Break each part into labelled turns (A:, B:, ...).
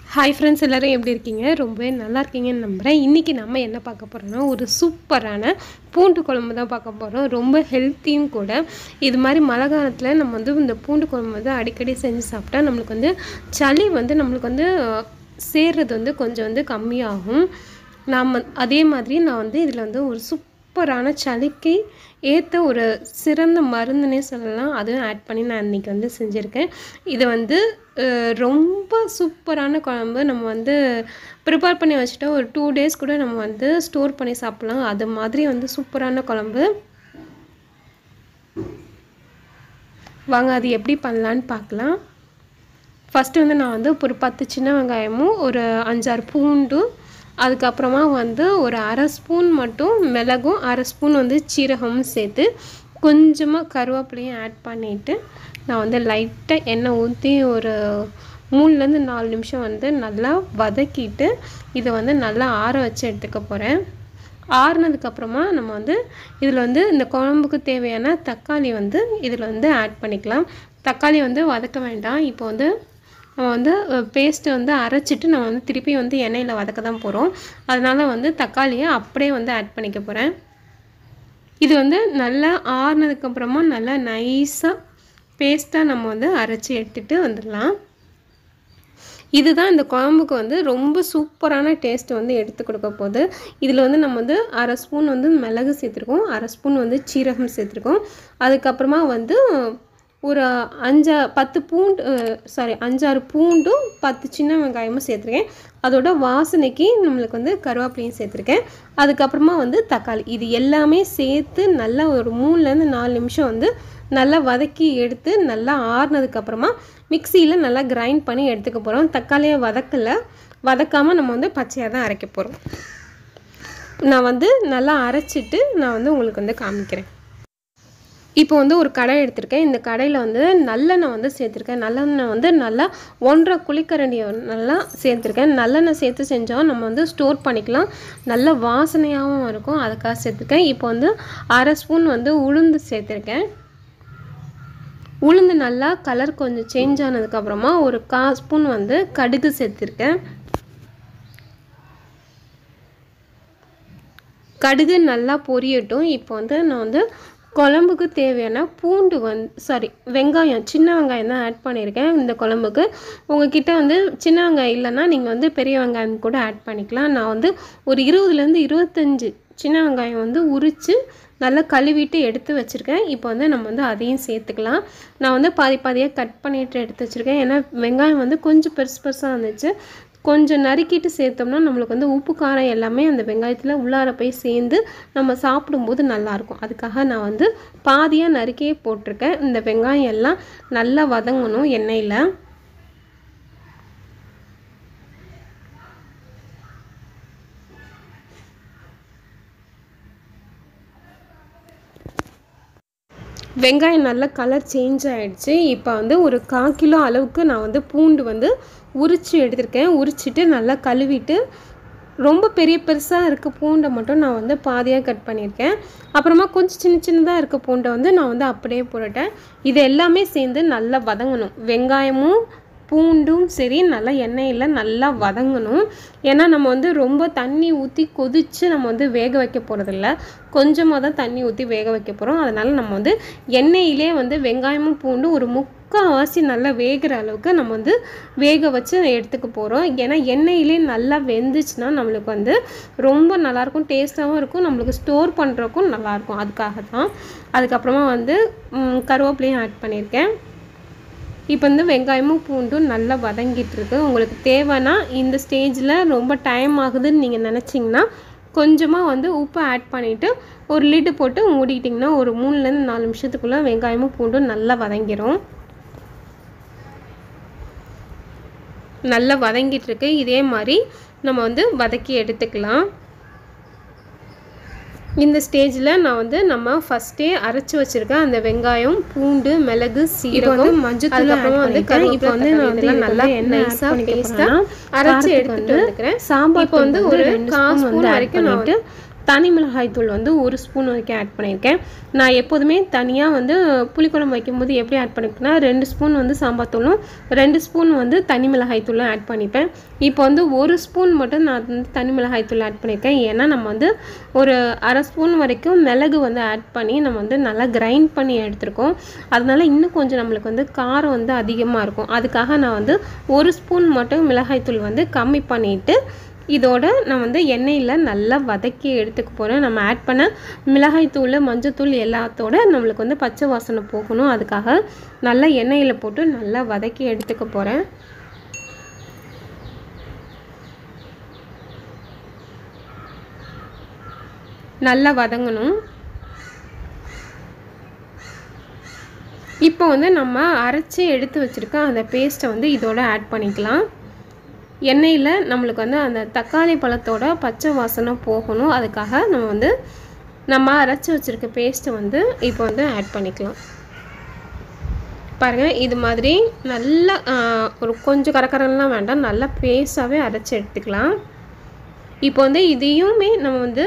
A: hi friends எல்லோரும் எப்படி இருக்கீங்க ரொம்பவே நல்லா இருக்கீங்கன்னு நம்புகிறேன் இன்றைக்கி நம்ம என்ன பார்க்க போகிறோம்னா ஒரு சூப்பரான பூண்டு குழம்பு தான் பார்க்க போகிறோம் ரொம்ப ஹெல்த்தியும் கூட இது மாதிரி மழை காலத்தில் நம்ம வந்து இந்த பூண்டு குழம்பு வந்து அடிக்கடி செஞ்சு சாப்பிட்டா நம்மளுக்கு வந்து சளி வந்து நம்மளுக்கு வந்து அஹ், சேர்றது வந்து கொஞ்சம் வந்து கம்மியாகும் நாம் அதே மாதிரி நான் வந்து இதில் வந்து ஒரு சூப்பரான சளிக்கு ஏற்ற ஒரு சிறந்த மருந்துனே சொல்லலாம் அதுவும் ஆட் பண்ணி நான் இன்றைக்கி வந்து செஞ்சுருக்கேன் இது வந்து அஹ், ரொம்ப சூப்பரான குழம்பு நம்ம வந்து ப்ரிப்பேர் பண்ணி வச்சுட்டா ஒரு டூ டேஸ் கூட நம்ம வந்து ஸ்டோர் பண்ணி சாப்பிட்லாம் அது மாதிரி வந்து சூப்பரான குழம்பு வாங்க அது எப்படி பண்ணலான்னு பார்க்கலாம் ஃபஸ்ட்டு வந்து நான் வந்து ஒரு பத்து சின்ன வெங்காயமும் ஒரு அஞ்சாறு பூண்டும் அதுக்கப்புறமா வந்து ஒரு அரை ஸ்பூன் மட்டும் மிளகும் அரை ஸ்பூன் வந்து சீரகமும் சேர்த்து கொஞ்சமாக கருவேப்பிலையும் ஆட் பண்ணிவிட்டு நான் வந்து லைட்டாக எண்ணெய் ஊற்றி ஒரு மூணுலேருந்து நாலு நிமிஷம் வந்து நல்லா வதக்கிட்டு இதை வந்து நல்லா ஆற வச்சு எடுத்துக்க போகிறேன் ஆறுனதுக்கப்புறமா நம்ம வந்து இதில் வந்து இந்த குழம்புக்கு தேவையான தக்காளி வந்து இதில் வந்து ஆட் பண்ணிக்கலாம் தக்காளி வந்து வதக்க வேண்டாம் இப்போ வந்து நம்ம வந்து பேஸ்ட்டு வந்து அரைச்சிட்டு நம்ம வந்து திருப்பி வந்து எண்ணெயில் வதக்க தான் போகிறோம் அதனால் வந்து தக்காளியை அப்படியே வந்து ஆட் பண்ணிக்க போகிறேன் இது வந்து நல்லா ஆறுனதுக்கப்புறமா நல்லா நைஸாக பேஸ்ட்டாக நம்ம வந்து அரைச்சி எடுத்துகிட்டு வந்துடலாம் இதுதான் இந்த குழம்புக்கு வந்து ரொம்ப சூப்பரான டேஸ்ட் வந்து எடுத்து கொடுக்க போகுது இதில் வந்து நம்ம வந்து அரை ஸ்பூன் வந்து மிளகு சேர்த்துருக்கோம் அரை ஸ்பூன் வந்து சீரகம் சேர்த்துருக்கோம் அதுக்கப்புறமா வந்து ஒரு அஞ்சா பத்து பூண்டு சாரி அஞ்சாறு பூண்டும் பத்து சின்ன வெங்காயமும் சேர்த்துருக்கேன் அதோட வாசனைக்கு நம்மளுக்கு வந்து கருவேப்பிலையும் சேர்த்துருக்கேன் அதுக்கப்புறமா வந்து தக்காளி இது எல்லாமே சேர்த்து நல்லா ஒரு மூணுலேருந்து நாலு நிமிஷம் வந்து நல்லா வதக்கி எடுத்து நல்லா ஆறுனதுக்கப்புறமா மிக்சியில் நல்லா கிரைண்ட் பண்ணி எடுத்துக்க போகிறோம் தக்காளியை வதக்கலை வதக்காமல் நம்ம வந்து பச்சையாக தான் அரைக்க போகிறோம் நான் வந்து நல்லா அரைச்சிட்டு நான் வந்து உங்களுக்கு வந்து காமிக்கிறேன் இப்போ வந்து ஒரு கடை எடுத்திருக்கேன் இந்த கடையில் வந்து நல்லெண்ணெய் வந்து சேர்த்துருக்கேன் நல்லெண்ணெய் வந்து நல்லா ஒன்றரை குழிக்கரண்டியை நல்லா சேர்த்துருக்கேன் நல்லெண்ணெய் சேர்த்து செஞ்சால் நம்ம வந்து ஸ்டோர் பண்ணிக்கலாம் நல்ல வாசனையாகவும் இருக்கும் அதுக்காக சேர்த்துருக்கேன் இப்போ வந்து அரை ஸ்பூன் வந்து உளுந்து சேர்த்துருக்கேன் உளுந்து நல்லா கலர் கொஞ்சம் சேஞ்ச் ஆனதுக்கப்புறமா ஒரு கா ஸ்பூன் வந்து கடுகு சேர்த்துருக்கேன் கடுகு நல்லா பொரியட்டும் இப்போ வந்து நான் வந்து குழம்புக்கு தேவையான பூண்டு வந்து சாரி வெங்காயம் சின்ன வெங்காயம் தான் ஆட் பண்ணியிருக்கேன் இந்த குழம்புக்கு உங்ககிட்ட வந்து சின்ன வெங்காயம் இல்லைன்னா நீங்கள் வந்து பெரிய வெங்காயம் கூட ஆட் பண்ணிக்கலாம் நான் வந்து ஒரு இருபதுலேருந்து இருபத்தஞ்சி சின்ன வெங்காயம் வந்து உரித்து நல்லா கழுவிட்டு எடுத்து வச்சுருக்கேன் இப்போ வந்து நம்ம வந்து அதையும் சேர்த்துக்கலாம் நான் வந்து பாதி பாதியாக கட் பண்ணிட்டு எடுத்து வச்சுருக்கேன் ஏன்னா வெங்காயம் வந்து கொஞ்சம் பெருசு பெருசாக இருந்துச்சு கொஞ்சம் நறுக்கிட்டு சேர்த்தோம்னா நம்மளுக்கு வந்து உப்பு காரம் எல்லாமே அந்த வெங்காயத்தில் உள்ளார போய் சேர்ந்து நம்ம சாப்பிடும்போது நல்லாயிருக்கும் அதுக்காக நான் வந்து பாதியாக நறுக்கியே போட்டிருக்கேன் இந்த வெங்காயம் எல்லாம் நல்லா வதங்கணும் எண்ணெயில் வெங்காயம் நல்லா கலர் சேஞ்ச் ஆகிடுச்சு இப்போ வந்து ஒரு கால் கிலோ அளவுக்கு நான் வந்து பூண்டு வந்து உரித்து எடுத்திருக்கேன் உரிச்சிட்டு நல்லா கழுவிட்டு ரொம்ப பெரிய பெருசாக இருக்க பூண்டை மட்டும் நான் வந்து பாதியாக கட் பண்ணியிருக்கேன் அப்புறமா கொஞ்சம் சின்ன சின்னதாக இருக்க பூண்டை வந்து நான் வந்து அப்படியே போட்டுட்டேன் இது எல்லாமே சேர்ந்து நல்லா வதங்கணும் வெங்காயமும் பூண்டும் சரி நல்லா எண்ணெயில் நல்லா வதங்கணும் ஏன்னா நம்ம வந்து ரொம்ப தண்ணி ஊற்றி கொதித்து நம்ம வந்து வேக வைக்க போகிறதில்ல கொஞ்சமாக தான் தண்ணி ஊற்றி வேக வைக்க போகிறோம் அதனால் நம்ம வந்து எண்ணெயிலே வந்து வெங்காயமும் பூண்டும் ஒரு முக்கால்வாசி நல்லா வேகிற அளவுக்கு நம்ம வந்து வேக வச்சு எடுத்துக்க போகிறோம் ஏன்னா எண்ணெயிலே நல்லா வெந்துச்சுன்னா நம்மளுக்கு வந்து ரொம்ப நல்லாயிருக்கும் டேஸ்ட்டாகவும் இருக்கும் நம்மளுக்கு ஸ்டோர் பண்ணுறக்கும் நல்லாயிருக்கும் அதுக்காக தான் அதுக்கப்புறமா வந்து ம், கருவேப்பிலையும் ஆட் பண்ணியிருக்கேன் இப்போ வந்து வெங்காயமும் பூண்டும் நல்லா வதங்கிட்டு இருக்கு உங்களுக்கு தேவைன்னா இந்த ஸ்டேஜில் ரொம்ப டைம் ஆகுதுன்னு நீங்கள் நினச்சிங்கன்னா கொஞ்சமாக வந்து உப்பு ஆட் பண்ணிவிட்டு ஒரு லிட்டு போட்டு மூடிட்டிங்கன்னா ஒரு மூணுலேருந்து நாலு நிமிஷத்துக்குள்ளே வெங்காயமும் பூண்டும் நல்லா வதங்கிரும் நல்லா வதங்கிட்டு இருக்கு இதே மாதிரி நம்ம வந்து வதக்கி எடுத்துக்கலாம் இந்த ஸ்டேஜில் நான் வந்து நம்ம ஃபஸ்ட்டே அரைச்சி வச்சிருக்கேன் அந்த வெங்காயம் பூண்டு மிளகு சீரகம் மஞ்சள் அதுக்கப்புறமா வந்து கறி இப்போ வந்து நான் வந்து நல்லா நைஸாக பேஸ்ட்டாக அரைச்சி எடுத்துட்டு வந்துக்கிறேன் சாம்பார் இப்போ வந்து ஒரு கால் ஸ்பூன் வரைக்கும் நான் வந்து தனி மிளகாய் தூள் வந்து ஒரு ஸ்பூன் வரைக்கும் ஆட் பண்ணியிருக்கேன் நான் எப்போதுமே தனியாக வந்து புளிக்குழம்பு வைக்கும்போது எப்படி ஆட் பண்ணிப்பேன்னா ரெண்டு ஸ்பூன் வந்து சாம்பார் தூளும் ரெண்டு ஸ்பூன் வந்து தனி மிளகாய் தூளும் ஆட் பண்ணிப்பேன் இப்போ வந்து ஒரு ஸ்பூன் மட்டும் நான் வந்து தனி மிளகாய் தூள் ஆட் பண்ணியிருக்கேன் ஏன்னா நம்ம வந்து ஒரு அரை ஸ்பூன் வரைக்கும் மிளகு வந்து ஆட் பண்ணி நம்ம வந்து நல்லா கிரைண்ட் பண்ணி எடுத்திருக்கோம் அதனால இன்னும் கொஞ்சம் நம்மளுக்கு வந்து காரம் வந்து அதிகமாக இருக்கும் அதுக்காக நான் வந்து ஒரு ஸ்பூன் மட்டும் மிளகாய் தூள் வந்து கம்மி பண்ணிவிட்டு இதோட நான் வந்து எண்ணெயில் நல்லா வதக்கி எடுத்துக்க போகிறேன் நம்ம ஆட் பண்ண மிளகாய் தூள் மஞ்சத்தூள் எல்லாத்தோட நம்மளுக்கு வந்து பச்சை வாசனை போகணும் அதுக்காக நல்லா எண்ணெயில் போட்டு நல்லா வதக்கி எடுத்துக்க போகிறேன் நல்லா வதங்கணும் இப்போ வந்து நம்ம அரைச்சி எடுத்து வச்சுருக்க அந்த பேஸ்ட்டை வந்து இதோட ஆட் பண்ணிக்கலாம் எண்ணெயில் நம்மளுக்கு வந்து அந்த தக்காளி பழத்தோட பச்சை வாசனை போகணும் அதுக்காக நம்ம வந்து நம்ம அரைச்சி வச்சுருக்க பேஸ்ட்டை வந்து இப்போ வந்து ஆட் பண்ணிக்கலாம் பாருங்கள் இது மாதிரி நல்லா ஒரு கொஞ்சம் கரக்கரெல்லாம் வேண்டாம் நல்லா பேஸ்டாகவே அரைச்சி எடுத்துக்கலாம் இப்போ வந்து இதையுமே நம்ம வந்து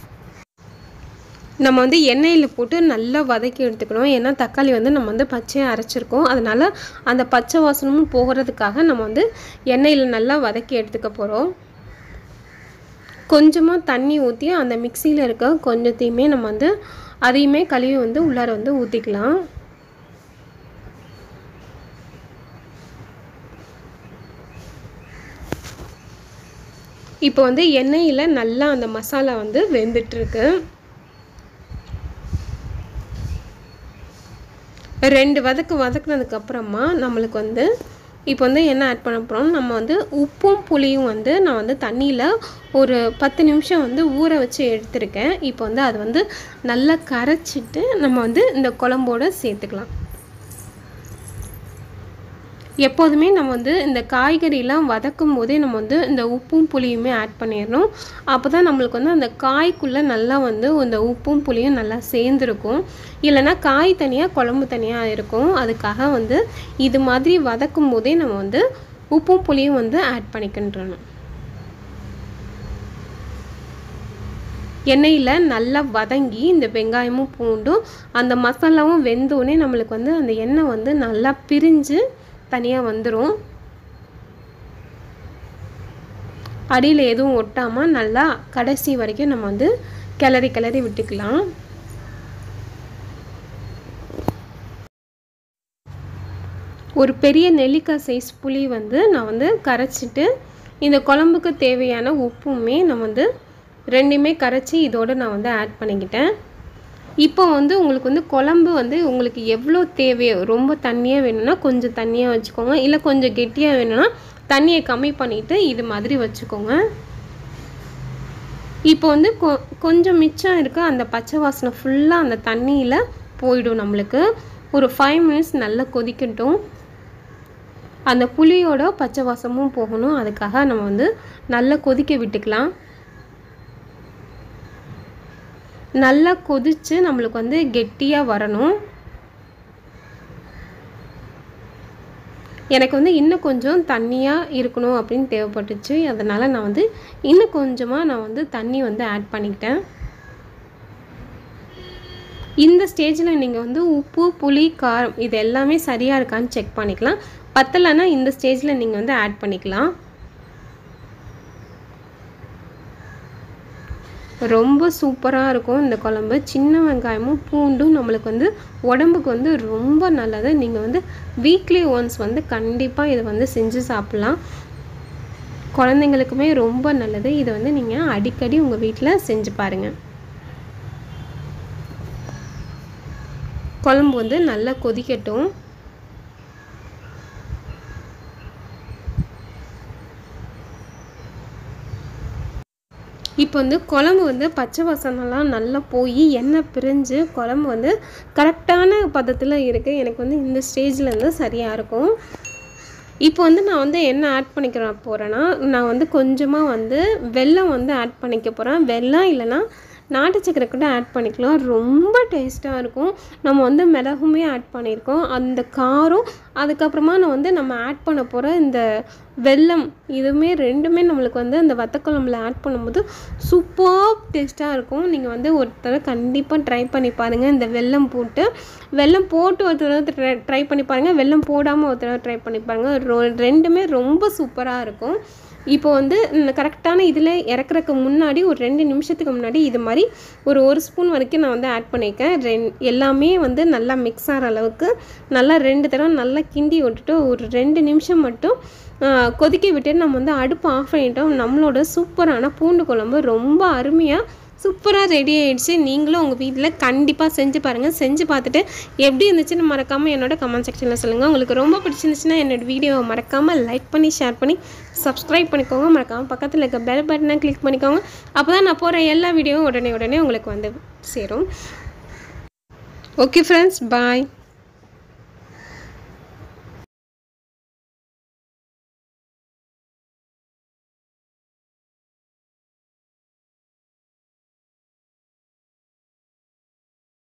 A: நம்ம வந்து எண்ணெயில் போட்டு நல்லா வதக்கி எடுத்துக்கணும் ஏன்னா தக்காளி வந்து நம்ம வந்து பச்சையாக அரைச்சிருக்கோம் அதனால் அந்த பச்சை வாசனமும் போகிறதுக்காக நம்ம வந்து எண்ணெயில் நல்லா வதக்கி எடுத்துக்க போகிறோம் கொஞ்சமாக தண்ணி ஊற்றி அந்த மிக்சியில் இருக்க கொஞ்சத்தையுமே நம்ம வந்து அதையுமே கழுவி வந்து உள்ளார வந்து ஊற்றிக்கலாம் இப்போ வந்து எண்ணெயில் நல்லா அந்த மசாலா வந்து வெந்துட்டுருக்கு ரெண்டு வதக்கு வதக்குனதுக்கு அப்புறமா நம்மளுக்கு வந்து இப்போ வந்து என்ன ஆட் பண்ண போகிறோம் நம்ம வந்து உப்பும் புளியும் வந்து நான் வந்து தண்ணியில் ஒரு பத்து நிமிஷம் வந்து ஊற வச்சு எடுத்திருக்கேன் இப்போ வந்து அது வந்து நல்லா கரைச்சிட்டு நம்ம வந்து இந்த குழம்போட சேர்த்துக்கலாம் எப்போதுமே நம்ம வந்து இந்த காய்கறிலாம் வதக்கும் போதே நம்ம வந்து இந்த உப்பும் புளியுமே ஆட் பண்ணிடணும் அப்போ தான் நம்மளுக்கு வந்து அந்த காய்க்குள்ளே நல்லா வந்து இந்த உப்பும் புளியும் நல்லா சேர்ந்துருக்கும் இல்லைன்னா காய் தனியாக குழம்பு தனியாக இருக்கும் அதுக்காக வந்து இது மாதிரி வதக்கும் போதே நம்ம வந்து உப்பும் புளியும் வந்து ஆட் பண்ணிக்கின்றணும் எண்ணெயில் நல்லா வதங்கி இந்த வெங்காயமும் பூண்டும் அந்த மசாலாவும் வெந்தோடனே நம்மளுக்கு வந்து அந்த எண்ணெய் வந்து நல்லா பிரிஞ்சு தனியாக வந்துடும் அடியில் எதுவும் ஒட்டாமல் நல்லா கடைசி வரைக்கும் நம்ம வந்து கிளறி கிளறி விட்டுக்கலாம் ஒரு பெரிய நெல்லிக்காய் சைஸ் புளி வந்து நான் வந்து கரைச்சிட்டு இந்த குழம்புக்கு தேவையான உப்புமே நான் வந்து ரெண்டுமே கரைச்சி இதோடு நான் வந்து ஆட் பண்ணிக்கிட்டேன் இப்போ வந்து உங்களுக்கு வந்து குழம்பு வந்து உங்களுக்கு எவ்வளோ தேவையோ ரொம்ப தண்ணியாக வேணும்னா கொஞ்சம் தண்ணியாக வச்சுக்கோங்க இல்லை கொஞ்சம் கெட்டியாக வேணும்னா தண்ணியை கம்மி பண்ணிவிட்டு இது மாதிரி வச்சுக்கோங்க இப்போ வந்து கொ கொஞ்சம் மிச்சம் இருக்க அந்த பச்சை வாசனை ஃபுல்லாக அந்த தண்ணியில் போயிடும் நம்மளுக்கு ஒரு ஃபைவ் மினிட்ஸ் நல்லா கொதிக்கட்டும் அந்த புளியோட பச்சை வாசமும் போகணும் அதுக்காக நம்ம வந்து நல்லா கொதிக்க விட்டுக்கலாம் நல்லா கொதித்து நம்மளுக்கு வந்து கெட்டியாக வரணும் எனக்கு வந்து இன்னும் கொஞ்சம் தண்ணியாக இருக்கணும் அப்படின்னு தேவைப்பட்டுச்சு அதனால் நான் வந்து இன்னும் கொஞ்சமாக நான் வந்து தண்ணி வந்து ஆட் பண்ணிக்கிட்டேன் இந்த ஸ்டேஜில் நீங்கள் வந்து உப்பு புளி காரம் இது எல்லாமே சரியாக இருக்கான்னு செக் பண்ணிக்கலாம் பத்தலைன்னா இந்த ஸ்டேஜில் நீங்கள் வந்து ஆட் பண்ணிக்கலாம் ரொம்ப சூப்பராக இருக்கும் இந்த குழம்பு சின்ன வெங்காயமும் பூண்டும் நம்மளுக்கு வந்து உடம்புக்கு வந்து ரொம்ப நல்லது நீங்கள் வந்து வீக்லி ஒன்ஸ் வந்து கண்டிப்பாக இதை வந்து செஞ்சு சாப்பிட்லாம் குழந்தைங்களுக்குமே ரொம்ப நல்லது இதை வந்து நீங்கள் அடிக்கடி உங்கள் வீட்டில் செஞ்சு பாருங்கள் குழம்பு வந்து நல்லா கொதிக்கட்டும் இப்போ வந்து குழம்பு வந்து பச்சை வாசனைலாம் நல்லா போய் எண்ணெய் பிரிஞ்சு குழம்பு வந்து கரெக்டான பதத்தில் இருக்குது எனக்கு வந்து இந்த ஸ்டேஜில் இருந்து சரியாக இருக்கும் இப்போ வந்து நான் வந்து என்ன ஆட் பண்ணிக்கிற போகிறேன்னா நான் வந்து கொஞ்சமாக வந்து வெல்லம் வந்து ஆட் பண்ணிக்க போகிறேன் வெல்லம் இல்லைன்னா நாட்டு சக்கரை கூட ஆட் பண்ணிக்கலாம் ரொம்ப டேஸ்ட்டாக இருக்கும் நம்ம வந்து மிளகுமே ஆட் பண்ணியிருக்கோம் அந்த காரம் அதுக்கப்புறமா நான் வந்து நம்ம ஆட் பண்ண போகிற இந்த வெல்லம் இதுவுமே ரெண்டுமே நம்மளுக்கு வந்து அந்த வத்தக்குழம்புல ஆட் பண்ணும்போது சூப்பர் டேஸ்ட்டாக இருக்கும் நீங்கள் வந்து ஒரு தடவை கண்டிப்பாக ட்ரை பண்ணி பாருங்கள் இந்த வெல்லம் போட்டு வெல்லம் போட்டு ஒரு தடவை ட்ரை ட்ரை பண்ணி பாருங்கள் வெல்லம் போடாமல் ஒரு தடவை ட்ரை பண்ணி பாருங்கள் ரொ- ரெண்டுமே ரொம்ப சூப்பராக இருக்கும் இப்போ வந்து கரெக்டான இதில் இறக்குறதுக்கு முன்னாடி ஒரு ரெண்டு நிமிஷத்துக்கு முன்னாடி இது மாதிரி ஒரு ஒரு ஸ்பூன் வரைக்கும் நான் வந்து ஆட் பண்ணியிருக்கேன் ரெண் எல்லாமே வந்து நல்லா மிக்ஸ் ஆகிற அளவுக்கு நல்லா ரெண்டு தடவை நல்லா கிண்டி விட்டுட்டு ஒரு ரெண்டு நிமிஷம் மட்டும் ஆ, கொதிக்க விட்டு நம்ம வந்து அடுப்பு ஆஃப் பண்ணிட்டோம் நம்மளோட சூப்பரான பூண்டு குழம்பு ரொம்ப அருமையாக சூப்பராக ரெடி ஆயிடுச்சு நீங்களும் உங்கள் வீட்டில் கண்டிப்பாக செஞ்சு பாருங்கள் செஞ்சு பார்த்துட்டு எப்படி இருந்துச்சுன்னு மறக்காமல் என்னோட கமெண்ட் செக்ஷனில் சொல்லுங்கள் உங்களுக்கு ரொம்ப பிடிச்சிருந்துச்சுன்னா என்னோட வீடியோவை மறக்காமல் லைக் பண்ணி ஷேர் பண்ணி சப்ஸ்கிரைப் பண்ணிக்கோங்க மறக்காமல் பக்கத்தில் இருக்க பெல் பட்டனை கிளிக் பண்ணிக்கோங்க அப்போ தான் நான் போகிற எல்லா வீடியோவும் உடனே உடனே உங்களுக்கு வந்து சேரும் ஓகே ஃப்ரெண்ட்ஸ் பாய்